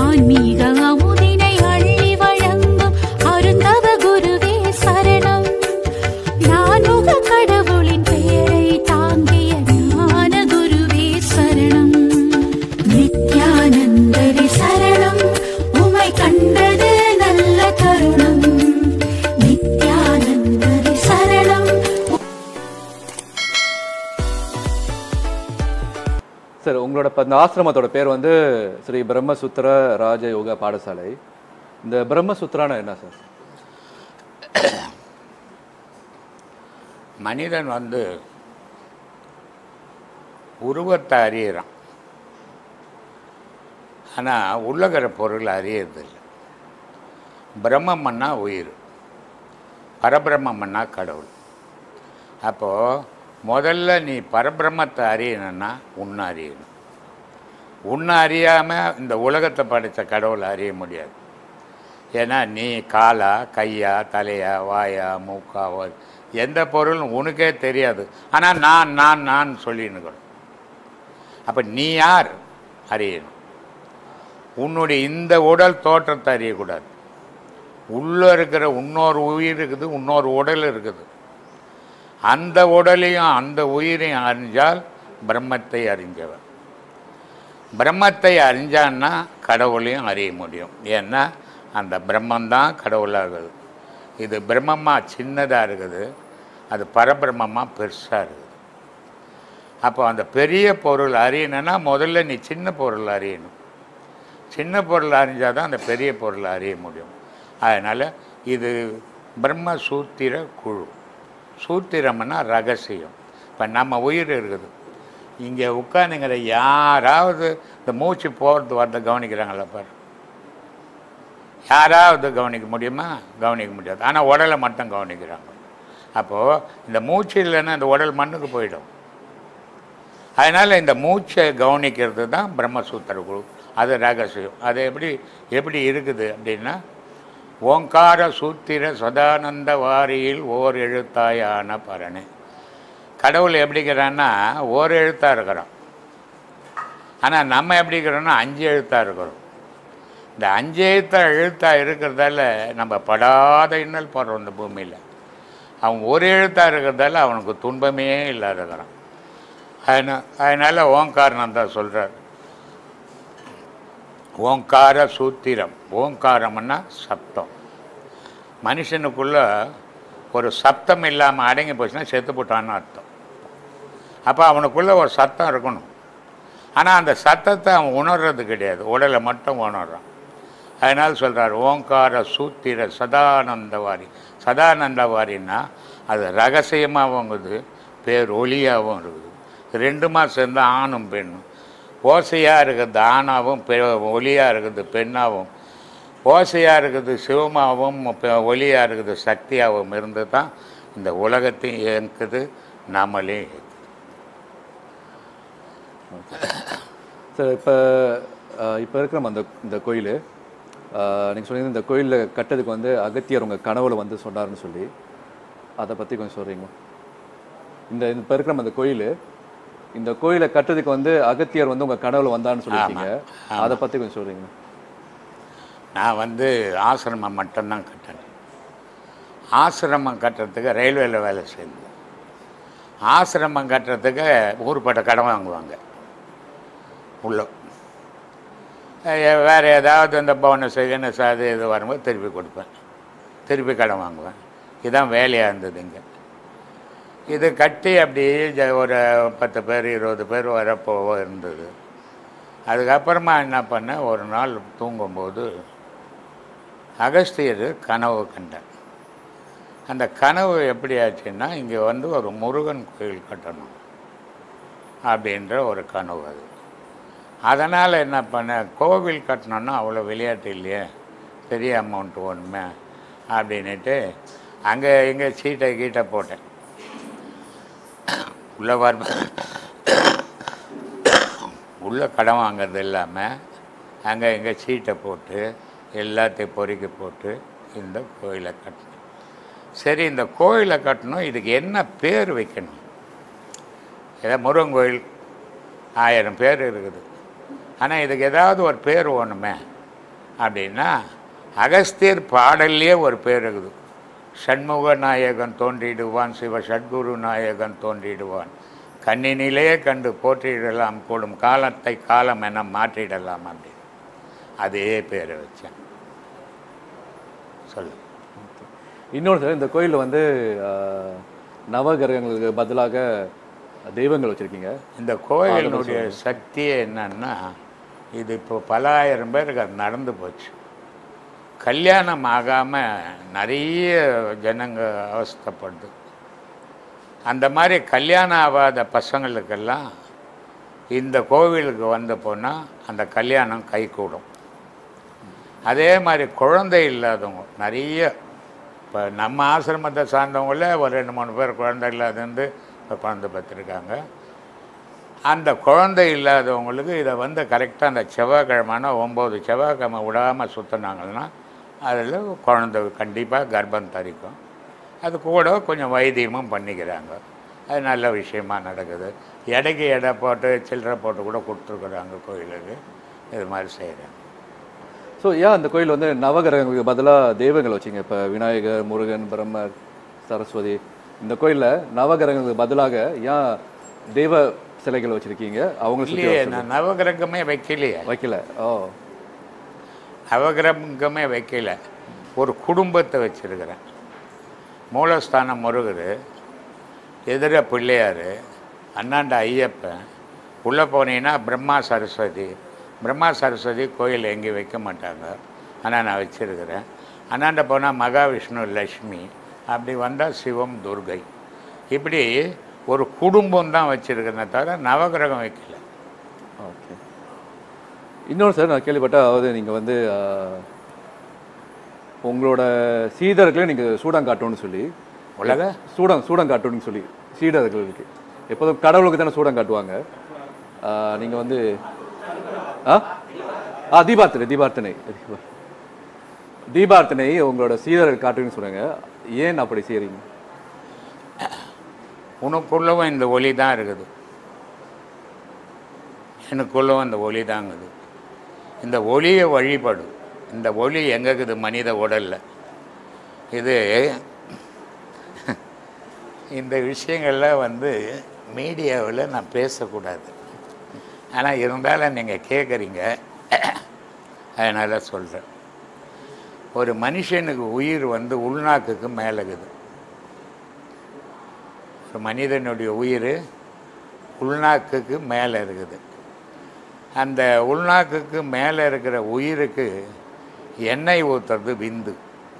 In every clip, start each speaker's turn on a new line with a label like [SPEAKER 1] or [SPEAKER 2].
[SPEAKER 1] ஆன்மீக அமுதினை அள்ளி வழங்கும் அருந்தவ குருவே சரணம் நான்முக கடவுளின் பெயரை தாங்கிய ஞான குருவே சரணம் நித்யானந்தரே சரணம் உமை கண்டது நல்ல தருணம் நித்யானந்தரே சரணம்
[SPEAKER 2] சார் உங்களோட இப்ப இந்த ஆசிரமத்தோட பேர் வந்து ஸ்ரீ பிரம்மசூத்திர ராஜ யோகா பாடசாலை இந்த பிரம்மசூத்திரானா என்ன சார்
[SPEAKER 3] மனிதன் வந்து உருவத்தை அறியறான் ஆனால் உள்ளகிற பொருள் அறியறதில்லை பிரம்மம்னா உயிர் பரபிரம்மம்னா கடவுள் அப்போது முதல்ல நீ பரபிரம்மத்தை அறியணும்னா உன்னை அறியணும் உன்னை அறியாமல் இந்த உலகத்தை படைத்த கடவுளை அறிய முடியாது ஏன்னா நீ காலா கையா தலையா வாயா மூக்கா வா- எந்த பொருளும் உனக்கே தெரியாது ஆனால் நான் நான் நான் சொல்லினுக்கணும் அப்போ நீ யார் அறியணும் உன்னுடைய இந்த உடல் தோற்றத்தை அறியக்கூடாது உள்ளே இருக்கிற இன்னொரு உயிர் இருக்குது இன்னொரு உடல் இருக்குது அந்த உடலையும் அந்த உயிரையும் அறிஞ்சால் பிரம்மத்தை அறிஞ்சவன் பிரம்மத்தை அறிஞ்சான்னா கடவுளையும் அறிய முடியும் ஏன்னா அந்த பிரம்மந்தான் கடவுளாக இருக்குது இது பிரம்மமாக சின்னதாக இருக்குது அது பரபிரம்மமாக பெருசாக இருக்குது அப்போ அந்த பெரிய பொருள் அறியணும்னா முதல்ல நீ சின்ன பொருள் அறியணும் சின்ன பொருள் அறிஞ்சால் தான் அந்த பெரிய பொருளை அறிய முடியும் அதனால் இது பிரம்ம சூத்திர குழு சூத்திரம்னா ரகசியம் இப்போ நம்ம உயிர் இருக்குது இங்கே உட்காந்துங்கிற யாராவது இந்த மூச்சு போகிறது வரத கவனிக்கிறாங்களா பாரு யாராவது கவனிக்க முடியுமா கவனிக்க முடியாது ஆனால் உடலை மட்டும் கவனிக்கிறாங்க அப்போது இந்த மூச்சு இல்லைன்னா இந்த உடல் மண்ணுக்கு போயிடும் அதனால் இந்த மூச்சை கவனிக்கிறது தான் பிரம்மசூத்திர குழு அது ரகசியம் அது எப்படி எப்படி இருக்குது அப்படின்னா ஓங்கார சூத்திர சதானந்த வாரியில் ஓர் எழுத்தாயான பரணு கடவுள் எப்படிங்கிறான்னா ஓர் எழுத்தாக இருக்கிறோம் ஆனால் நம்ம எப்படி இருக்கிறோம்னா அஞ்சு எழுத்தாக இருக்கிறோம் இந்த அஞ்சு எழுத்தா எழுத்தாக இருக்கிறதால நம்ம படாத இன்னல் போடுறோம் இந்த பூமியில் அவன் ஒரு எழுத்தாக இருக்கிறதால அவனுக்கு துன்பமே இல்லாத இருக்கிறான் அதனால் அதனால் ஓங்காரன் தான் சொல்கிறார் ஓங்கார சூத்திரம் ஓங்காரம்னா சப்தம் மனுஷனுக்குள்ள ஒரு சப்தம் இல்லாமல் அடங்கி போச்சுன்னா செத்து போட்டான்னு அர்த்தம் அப்போ அவனுக்குள்ள ஒரு சத்தம் இருக்கணும் ஆனால் அந்த சத்தத்தை அவன் உணர்றது கிடையாது உடலை மட்டும் உணர்றான் அதனால் சொல்கிறார் ஓங்கார சூத்திர சதானந்தவாரி சதானந்தவாரின்னா அது ரகசியமாகவும் இருக்குது பேர் ஒளியாகவும் இருக்குது ரெண்டுமா சேர்ந்து ஆணும் பெண்ணும் ஓசையாக இருக்குது ஆணாவும் பெ ஒளியாக இருக்குது பெண்ணாகவும் ஓசையாக இருக்குது சிவமாகவும் பெ- ஒளியாக இருக்குது சக்தியாகவும் இருந்து தான் இந்த உலகத்தையும் இயக்குது நம்மளே இயக்குது.
[SPEAKER 2] சார் இப்போ இப்போ இருக்கிற அந்த இந்த கோயில் நீங்கள் சொன்னீங்க இந்த கோயிலில் கட்டதுக்கு வந்து அகத்தியர் உங்கள் கனவுல வந்து சொன்னாருன்னு சொல்லி அதை பற்றி கொஞ்சம் சொல்கிறீங்களா இந்த இப்போ இருக்கிற அந்த கோயில் இந்த கோயிலை கட்டுறதுக்கு வந்து அகத்தியர் வந்து உங்கள் கனவுல வந்தாருன்னு சொல்லியிருக்கீங்க அதை பற்றி கொஞ்சம் சொல்கிறீங்களா
[SPEAKER 3] நான் வந்து ஆசிரமம் மட்டும்தான் கட்டினேன் ஆசிரமம் கட்டுறதுக்கு ரயில்வேல வேலை செய்தேன் ஆசிரமம் கட்டுறதுக்கு ஊருப்பட்ட கடன் வாங்குவாங்க உள்ள அஹ் வேறு ஏதாவது இந்த போனஸ் கினஸ் அது இது வரும்போது திருப்பி கொடுப்பேன் திருப்பி கடன் வாங்குவேன் இதுதான் வேலையாக இருந்தது இங்கே இது கட்டி அப்படியே ஜ- ஒரு பத்து பேர் இருபது பேர் வரப்போ இருந்தது அதுக்கப்புறமா என்ன பண்ணேன் ஒரு நாள் தூங்கும்போது அகஸ்தியர் கனவு கண்டேன் அந்த கனவு எப்படி ஆச்சுன்னா இங்கே வந்து ஒரு முருகன் கோயில் கட்டணும் அப்படின்ற ஒரு கனவு அது அதனால் என்ன பண்ணேன் கோவில் கட்டணுன்னா அவ்வளோ விளையாட்டு இல்லையே பெரிய அமௌண்ட் ஒன்றுமே அப்படின்னுட்டு அங்கே இங்கே சீட்டை கீட்டை போட்டேன் உள்ள வர உள்ள கடன் வாங்குறது இல்லாமல் அங்கே இங்கே சீட்டை போட்டு எல்லாத்தையும் பொறுக்கி போட்டு இந்த கோயிலை கட்டணும் சரி இந்த கோயிலை கட்டணும் இதுக்கு என்ன பேர் வைக்கணும் ஏதோ முருகன் கோயில் ஆயிரம் பேர் இருக்குது ஆனால் இதுக்கு ஏதாவது ஒரு பேர் வேணுமே அப்படின்னா அகஸ்தியர் பாடல்லையே ஒரு பேர் இருக்குது சண்முக நாயகன் தோன்றிடுவான் சிவ சட்குரு நாயகன் தோன்றிடுவான் கண்ணினிலே கண்டு போற்றிடலாம் கூடும் காலத்தை காலம் என மாற்றிடலாம் அப்படின்னு அதே பேரை வச்சேன் சொல்லு
[SPEAKER 2] இன்னொன்று சார் இந்த கோயிலில் வந்து ஆஹ், நவகிரகங்களுக்கு பதிலாக தெய்வங்கள் வச்சுருக்கீங்க
[SPEAKER 3] இந்த கோயிலினுடைய சக்தியே என்னன்னா இது இப்போ பலாயிரம் பேருக்கு அது நடந்து போச்சு கல்யாணம் ஆகாமல் நிறைய ஜனங்க அவஸ்தைப்படுது அந்த மாதிரி கல்யாணம் ஆகாத பசங்களுக்கெல்லாம் இந்த கோவிலுக்கு வந்த போனால் அந்த கல்யாணம் கைகூடும் அதே மாதிரி குழந்தை இல்லாதவங்க நிறைய இப்போ நம்ம ஆசிரமத்தை சார்ந்தவங்கள ஒரு ரெண்டு மூணு பேர் குழந்தை இல்லாதந்து இப்போ குழந்தை பெற்றிருக்காங்க அந்த குழந்தை இல்லாதவங்களுக்கு இதை வந்து கரெக்டாக அந்த செவ்வாய்க்கிழமைனா ஒம்பது செவ்வாய்க்கிழமை விடாமல் சுற்றினாங்கன்னா அதில் குழந்தை கண்டிப்பாக கர்ப்பம் தரிக்கும் அது கூட கொஞ்சம் வைத்தியமும் பண்ணிக்கிறாங்க அது நல்ல விஷயமா நடக்குது எடைக்கு எடை போட்டு சில்லறை போட்டு கூட கொடுத்துருக்குறாங்க கோயிலுக்கு இது மாதிரி செய்கிறாங்க
[SPEAKER 2] ஸோ ஏன் அந்த கோயில் வந்து நவகிரகங்களுக்கு பதிலாக தெய்வங்கள் வச்சிங்க இப்போ விநாயகர் முருகன் பிரம்மர் சரஸ்வதி இந்த கோயிலில் நவகிரகங்களுக்கு பதிலாக ஏன் தெய்வ சிலைகள் வச்சுருக்கீங்க அவங்க சுற்றி
[SPEAKER 3] இல்லையே நான் நவகிரகமே வைக்கலையே
[SPEAKER 2] வைக்கல ஓ
[SPEAKER 3] நவகிரகமே வைக்கல ஒரு குடும்பத்தை வச்சிருக்கிறேன் மூலஸ்தானம் முருகர் எதிர பிள்ளையார் அண்ணாண்ட ஐயப்பன் உள்ளே போனீங்கன்னா பிரம்மா சரஸ்வதி பிரம்மா சரஸ்வதி கோயில் எங்கேயும் வைக்க மாட்டாங்க ஆனால் நான் வச்சிருக்கிறேன் அண்ணாண்ட போனால் மகாவிஷ்ணு லக்ஷ்மி அப்படி வந்தால் சிவம் துர்கை இப்படி ஒரு குடும்பம் தான் வச்சுருக்கிறேனே தவிர நவகிரகம் வைக்கல
[SPEAKER 2] ஓகே இன்னொன்று சார் நான் கேள்விப்பட்டேன் அதாவது நீங்கள் வந்து ஆஹ், உங்களோட சீடர்களை நீங்கள் சூடம் காட்டணும்னு சொல்லி
[SPEAKER 3] உலக
[SPEAKER 2] சூடம் சூடம் காட்டணும்னு சொல்லி சீடர்களுக்கு எப்போதும் கடவுளுக்கு தானே சூடம் காட்டுவாங்க நீங்கள் வந்து ஆ ஆ தீபார்த்தனை தீபார்த்தனை தீபா- தீபார்த்தனை உங்களோட சீடர்கள் காட்டுன்னு சொல்லுங்க ஏன் அப்படி செய்கிறீங்க
[SPEAKER 3] உனக்குள்ளவும் இந்த ஒளி தான் இருக்குது எனக்குள்ளவும் இந்த ஒளி தாங்குது இந்த ஒளியை வழிபடு இந்த ஒளி எங்க இருக்குது மனித உடல்ல இது இந்த விஷயங்கள்லாம் வந்து மீடியாவில் நான் பேசக்கூடாது ஆனால் இருந்தாலும் நீங்கள் கேட்குறீங்க அதனால் சொல்கிறேன் ஒரு மனுஷனுக்கு உயிர் வந்து உள்நாக்குக்கு மேலகுது ஒரு மனிதனுடைய உயிர் உள்நாக்குக்கு மேலே இருக்குது அந்த உள்நாக்குக்கு மேலே இருக்கிற உயிருக்கு எண்ணெய் ஊற்றுறது விந்து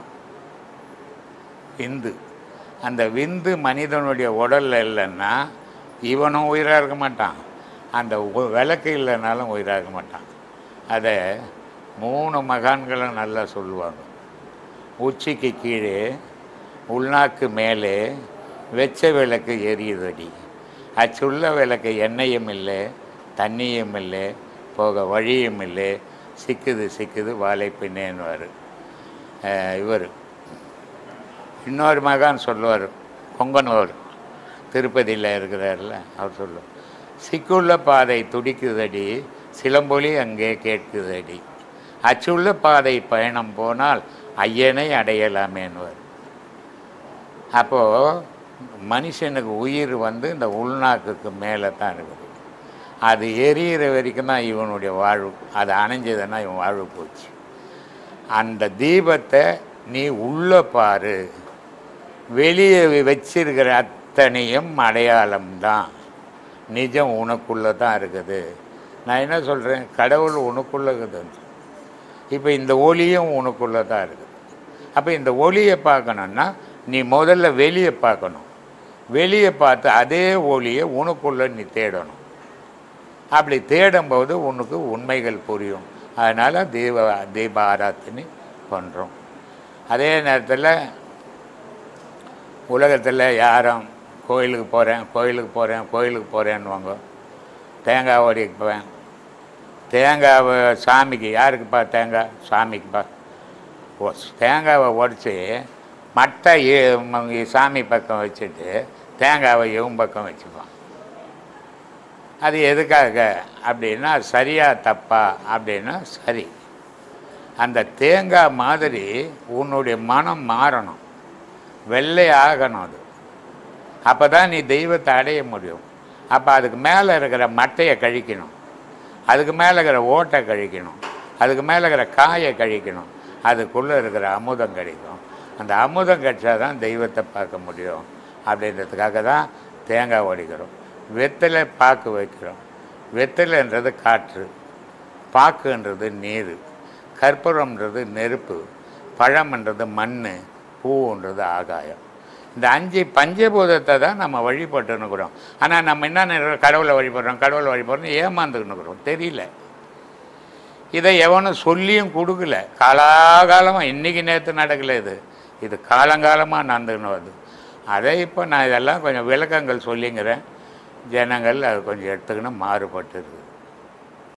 [SPEAKER 3] விந்து அந்த விந்து மனிதனுடைய உடல்ல இல்லைன்னா இவனும் உயிராக இருக்க மாட்டான் அந்த உ- விளக்கு இல்லைனாலும் உயிராக இருக்க மாட்டான் அதை மூணு மகான்களும் நல்லா சொல்லுவாங்க உச்சிக்கு கீழே உள்நாக்கு மேலே வெச்ச விளக்கு எரியுதடி அச்சுள்ள விளக்கு எண்ணெயும் இல்லை தண்ணியும் இல்லை போக வழியும் இல்லை சிக்குது சிக்குது வாழை பின்னேன்னுவார் இவர் இன்னொரு மகான் சொல்லுவார் கொங்கனூர் திருப்பதியில் இருக்கிறார்ல அவர் சொல்லுவார் சிக்குள்ள பாதை துடிக்குதடி சிலம்பொலி அங்கே கேட்குதடி அச்சுள்ள பாதை பயணம் போனால் ஐயனை அடையலாமேன்னுவார் அப்போது மனுஷனுக்கு உயிர் வந்து இந்த உள்நாக்குக்கு மேலே தான் இருக்குது அது எரியிற வரைக்கும் தான் இவனுடைய வாழ்வு அது அணைஞ்சதுன்னா இவன் வாழ்வு போச்சு அந்த தீபத்தை நீ உள்ள பாரு வெளியே வச்சிருக்கிற அத்தனையும் அடையாளம்தான் நிஜம் உனக்குள்ளே தான் இருக்குது நான் என்ன சொல்கிறேன் கடவுள் உனக்குள்ளே இருக்குது இப்போ இந்த ஒளியும் உனக்குள்ளே தான் இருக்குது அப்போ இந்த ஒளியை பார்க்கணுன்னா நீ முதல்ல வெளியே பார்க்கணும் வெளியே பார்த்து அதே ஒளியை உனக்குள்ளே நீ தேடணும் அப்படி தேடும்போது உனக்கு உண்மைகள் புரியும் அதனால் தீப தீப ஆராத்தனை பண்ணுறோம் அதே நேரத்தில் உலகத்தில் யாரும் கோயிலுக்கு போகிறேன் கோயிலுக்கு போகிறேன் கோயிலுக்கு போகிறேன்னுவாங்க தேங்காய் உடைக்க போவேன் தேங்காவை சாமிக்கு யாருக்குப்பா தேங்காய் சாமிக்குப்பா ஓ தேங்காவை உடச்சி மட்டை ஏ- ம- சாமி பக்கம் வச்சுட்டு தேங்காவை இவன் பக்கம் வச்சுப்பான் அது எதுக்காக அப்படின்னா சரியா தப்பா அப்படின்னா சரி அந்த தேங்காய் மாதிரி உன்னுடைய மனம் மாறணும் வெள்ளை ஆகணும் அது அப்போ தான் நீ தெய்வத்தை அடைய முடியும் அப்போ அதுக்கு மேலே இருக்கிற மட்டையை கழிக்கணும் அதுக்கு மேலே இருக்கிற ஓட்டை கழிக்கணும் அதுக்கு மேலே இருக்கிற காயை கழிக்கணும் அதுக்குள்ளே இருக்கிற அமுதம் கிடைக்கும் அந்த அமுதம் கிடைச்சா தான் தெய்வத்தை பார்க்க முடியும் அப்படின்றதுக்காக தான் தேங்காய் உடைக்கிறோம் வெத்தலை பாக்கு வைக்கிறோம் வெத்தலைன்றது காற்று பாக்குன்றது நீர் கற்பூரம்ன்றது நெருப்பு பழம்ன்றது மண் பூன்றது ஆகாயம் இந்த அஞ்சு பஞ்சபூதத்தை தான் நம்ம வழிபட்டுன்னுக்குறோம் ஆனால் நம்ம என்ன நினைக்கிறோம் கடவுளை வழிபடுறோம் கடவுளை வழிபடுறோம் ஏமாந்துக்கின்னுக்குறோம் தெரியல இதை எவனும் சொல்லியும் கொடுக்கல காலாகாலமாக இன்றைக்கி நேற்று நடக்கல இது இது காலங்காலமாக நடந்துக்கணும் அது அதை இப்போ நான் இதெல்லாம் கொஞ்சம் விளக்கங்கள் சொல்லிங்கிறேன் ஜனங்கள் அது கொஞ்சம் எடுத்துக்கணும் மாறுபட்டு இருக்குது